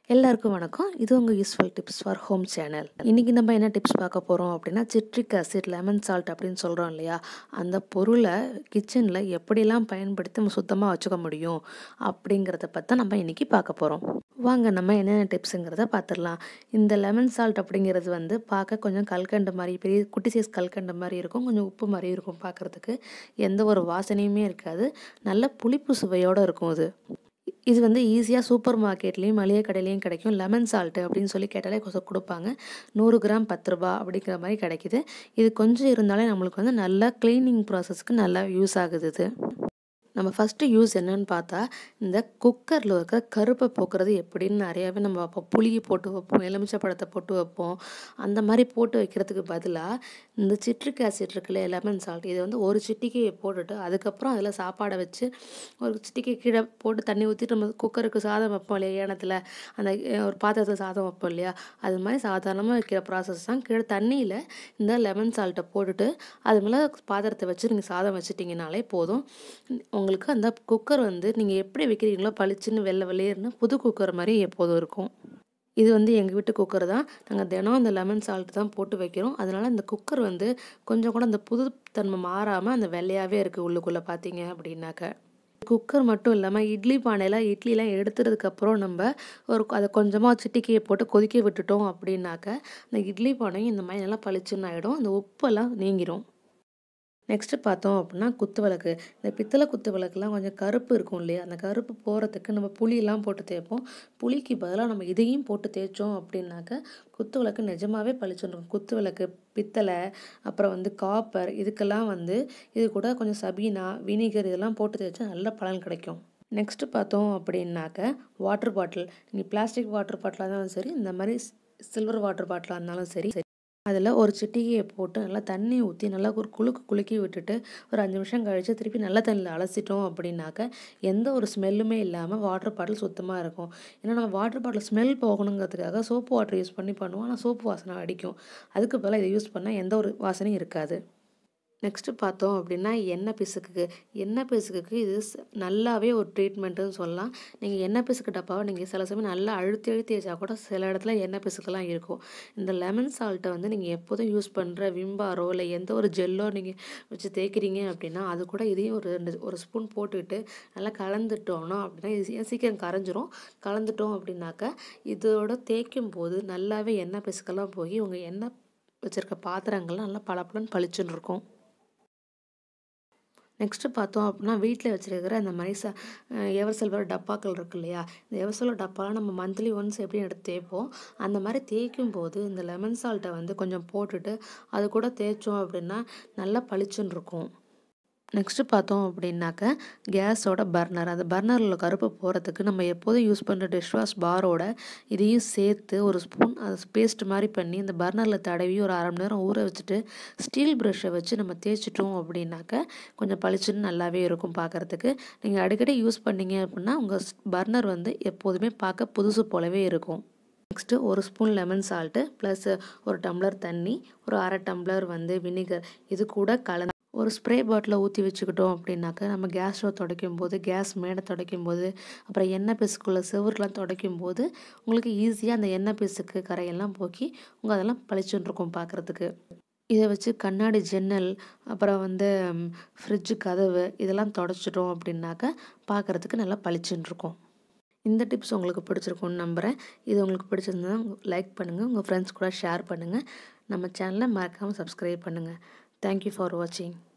எல்லாருக்கும் வணக்கம் இது உங்கள் useful tips for home channel இன்றைக்கி நம்ம என்ன டிப்ஸ் பார்க்க போகிறோம் அப்படின்னா சிட்ரிக் ஆசிட் லெமன் சால்ட் அப்படின்னு சொல்கிறோம் இல்லையா அந்த பொருளை கிச்சனில் எப்படிலாம் பயன்படுத்தி நம்ம சுத்தமாக வச்சுக்க முடியும் அப்படிங்கிறத பற்றி நம்ம இன்றைக்கி பார்க்க போகிறோம் வாங்க நம்ம என்னென்ன டிப்ஸுங்கிறத பார்த்துடலாம் இந்த லெமன் சால்ட் அப்படிங்கிறது வந்து பார்க்க கொஞ்சம் கல்கண்டு மாதிரி பெரிய குட்டி சைஸ் கல்கண்டு மாதிரி இருக்கும் கொஞ்சம் உப்பு மாதிரி இருக்கும் பார்க்குறதுக்கு எந்த ஒரு வாசனையுமே இருக்காது நல்ல புளிப்பு சுவையோடு இருக்கும் இது இது வந்து ஈஸியாக சூப்பர் மார்க்கெட்லேயும் மளிகை கடையிலையும் கிடைக்கும் லெமன் சால்ட்டு அப்படின்னு சொல்லி கேட்டாலே கொஞ்சம் கொடுப்பாங்க நூறு கிராம் பத்து ரூபா அப்படிங்கிற மாதிரி கிடைக்குது இது கொஞ்சம் இருந்தாலே நம்மளுக்கு வந்து நல்லா க்ளீனிங் ப்ராசஸ்க்கு நல்லா யூஸ் ஆகுது இது நம்ம ஃபஸ்ட்டு யூஸ் என்னன்னு பார்த்தா இந்த குக்கரில் இருக்க கருப்பை போக்குறது எப்படின்னு நிறையாவே நம்ம வைப்போம் புளியை போட்டு வைப்போம் எலுமிச்சை பழத்தை போட்டு வைப்போம் அந்த மாதிரி போட்டு வைக்கிறதுக்கு பதிலாக இந்த சிட்ரிக் ஆசிட் இருக்குல்ல லெமன் சால்ட் இதை வந்து ஒரு சிட்டிக்கு போட்டுட்டு அதுக்கப்புறம் அதில் சாப்பாடை வச்சு ஒரு சிட்டிக்கு கீழே போட்டு தண்ணி ஊற்றிட்டு நம்ம குக்கருக்கு சாதம் வைப்போம் இல்லையா ஏனத்தில் அந்த ஒரு பாத்திரத்தில் சாதம் வைப்போம் இல்லையா அது மாதிரி சாதாரணமாக வைக்கிற ப்ராசஸ் தான் கீழே தண்ணியில் இந்த லெமன் சால்ட்டை போட்டுட்டு அது மேலே பாத்திரத்தை வச்சு நீங்கள் சாதம் வச்சுட்டிங்கனாலே போதும் உங்களுக்கு அந்த குக்கர் வந்து நீங்கள் எப்படி வைக்கிறீங்களோ பளிச்சுன்னு வெள்ளை வெளியேறுனு புது குக்கர் மாதிரி எப்போதும் இருக்கும் இது வந்து எங்கள் வீட்டு குக்கர் தான் நாங்கள் தினம் அந்த லெமன் சால்ட் தான் போட்டு வைக்கிறோம் அதனால் அந்த குக்கர் வந்து கொஞ்சம் கூட அந்த புதுத்தன்மை மாறாமல் அந்த வெள்ளையாகவே இருக்குது உள்ளுக்குள்ளே பார்த்தீங்க அப்படின்னாக்க குக்கர் மட்டும் இல்லாமல் இட்லி பானையில் இட்லிலாம் எடுத்துறதுக்கப்புறம் நம்ம ஒரு அதை கொஞ்சமாக சிட்டிக்கையை போட்டு கொதிக்க விட்டுட்டோம் அப்படின்னாக்க அந்த இட்லி பானையும் இந்த மாதிரி நல்லா பளிச்சுன்னு ஆகிடும் அந்த உப்பெல்லாம் நீங்கிடும் நெக்ஸ்ட்டு பார்த்தோம் அப்படின்னா குத்து விளக்கு இந்த பித்தளை குத்து விளக்குலாம் கொஞ்சம் கருப்பு இருக்கும் இல்லையா அந்த கருப்பு போகிறதுக்கு நம்ம புளியெல்லாம் போட்டு தேய்ப்போம் புளிக்கு பதிலாக நம்ம இதையும் போட்டு தேய்ச்சோம் அப்படின்னாக்க குத்து விளக்கு நிஜமாகவே பளிச்சுருக்கும் குத்து விளக்கு பித்தளை அப்புறம் வந்து காப்பர் இதுக்கெல்லாம் வந்து இது கூட கொஞ்சம் சபீனா வினிகர் இதெல்லாம் போட்டு தேய்ச்சா நல்ல பலன் கிடைக்கும் நெக்ஸ்ட்டு பார்த்தோம் அப்படின்னாக்க வாட்டர் பாட்டில் நீ பிளாஸ்டிக் வாட்டர் பாட்டிலாக இருந்தாலும் சரி இந்த மாதிரி சில்வர் வாட்டர் பாட்டிலாக இருந்தாலும் சரி அதில் ஒரு சிட்டிகையை போட்டு நல்லா தண்ணி ஊற்றி நல்லா ஒரு குலுக்கு குலுக்கி விட்டுட்டு ஒரு அஞ்சு நிமிஷம் கழித்து திருப்பி நல்ல தண்ணியில் அலசிட்டோம் அப்படின்னாக்க எந்த ஒரு ஸ்மெல்லுமே இல்லாமல் வாட்டர் பாட்டில் சுத்தமாக இருக்கும் ஏன்னா நம்ம வாட்டர் பாட்டில் ஸ்மெல் போகணுங்கிறதுக்காக சோப்பு வாட்டர் யூஸ் பண்ணி பண்ணுவோம் ஆனால் சோப்பு வாசனை அடிக்கும் அதுக்கு பதிலாக இதை யூஸ் பண்ணால் எந்த ஒரு வாசனையும் இருக்காது நெக்ஸ்ட்டு பார்த்தோம் அப்படின்னா எண்ணெய் பிசுக்குக்கு எண்ணெய் பிசுக்குக்கு இது நல்லாவே ஒரு ட்ரீட்மெண்ட்டுன்னு சொல்லலாம் நீங்கள் எண்ணெய் பிசுக்கு டப்பாவை நீங்கள் சில சமயம் நல்லா அழுத்தி அழுத்தி வச்சா கூட சில இடத்துல எண்ணெய் பிசுக்கெல்லாம் இருக்கும் இந்த லெமன் சால்ட்டை வந்து நீங்கள் எப்போதும் யூஸ் பண்ணுற விம்பாரோ இல்லை எந்த ஒரு ஜெல்லோ நீங்கள் வச்சு தேய்க்கிறீங்க அப்படின்னா அது கூட இதையும் ஒரு ரெண்டு ஒரு ஸ்பூன் போட்டுக்கிட்டு நல்லா கலந்துட்டோம்னா அப்படின்னா இது சீக்கிரம் கரைஞ்சிரும் கலந்துட்டோம் அப்படின்னாக்க இதோட தேய்க்கும் போது நல்லாவே எண்ணெய் பிசுக்கெல்லாம் போய் உங்கள் எண்ணெய் வச்சுருக்க பாத்திரங்கள்லாம் நல்லா பளபளன்னு பளிச்சுன்னு இருக்கும் நெக்ஸ்ட்டு பார்த்தோம் அப்படின்னா வீட்டில் வச்சுருக்கிற அந்த மாதிரி ச எவர் சில்வர் டப்பாக்கள் இருக்கு இல்லையா இந்த எவர் சில்வர் டப்பாலாம் நம்ம மந்த்லி ஒன்ஸ் எப்படி எடுத்து தேய்ப்போம் அந்த மாதிரி தேய்க்கும் போது இந்த லெமன் சால்ட்டை வந்து கொஞ்சம் போட்டுட்டு அது கூட தேய்ச்சோம் அப்படின்னா நல்லா பளிச்சுன்னு இருக்கும் நெக்ஸ்ட்டு பார்த்தோம் அப்படின்னாக்க கேஸோட பர்னர் அந்த பர்னரில் கருப்பு போகிறதுக்கு நம்ம எப்போதும் யூஸ் பண்ணுற டிஷ்வாஷ் பாரோட இதையும் சேர்த்து ஒரு ஸ்பூன் அது பேஸ்ட் மாதிரி பண்ணி இந்த பர்னரில் தடவி ஒரு அரை மணி நேரம் ஊற வச்சுட்டு ஸ்டீல் ப்ரஷ்ஷை வச்சு நம்ம தேய்ச்சிட்டோம் அப்படின்னாக்க கொஞ்சம் பளிச்சுன்னு நல்லாவே இருக்கும் பார்க்குறதுக்கு நீங்கள் அடிக்கடி யூஸ் பண்ணீங்க அப்படின்னா உங்கள் பர்னர் வந்து எப்போதுமே பார்க்க புதுசு போலவே இருக்கும் நெக்ஸ்ட்டு ஒரு ஸ்பூன் லெமன் சால்ட்டு ப்ளஸ் ஒரு டம்ளர் தண்ணி ஒரு அரை டம்ளர் வந்து வினிகர் இது கூட கலந்து ஒரு ஸ்ப்ரே பாட்டிலை ஊற்றி வச்சுக்கிட்டோம் அப்படின்னாக்க நம்ம கேஸ் ஸ்டவ் துடைக்கும் போது கேஸ் மேடை துடைக்கும் போது அப்புறம் எண்ணெய் பிசுக்குள்ள செவருலாம் துடைக்கும் போது உங்களுக்கு ஈஸியாக அந்த எண்ணெய் பிசுக்கு கரையெல்லாம் போக்கி உங்கள் அதெல்லாம் பளிச்சுன்னு இருக்கும் பார்க்குறதுக்கு இதை வச்சு கண்ணாடி ஜன்னல் அப்புறம் வந்து ஃப்ரிட்ஜு கதவு இதெல்லாம் தொடச்சிட்டோம் அப்படின்னாக்க பார்க்குறதுக்கு நல்லா பளிச்சுன்னு இருக்கும் இந்த டிப்ஸ் உங்களுக்கு பிடிச்சிருக்கும்னு நம்புகிறேன் இது உங்களுக்கு பிடிச்சிருந்தா லைக் பண்ணுங்கள் உங்கள் ஃப்ரெண்ட்ஸ் கூட ஷேர் பண்ணுங்கள் நம்ம சேனலை மறக்காமல் சப்ஸ்கிரைப் பண்ணுங்கள் தேங்க்யூ ஃபார் வாட்சிங்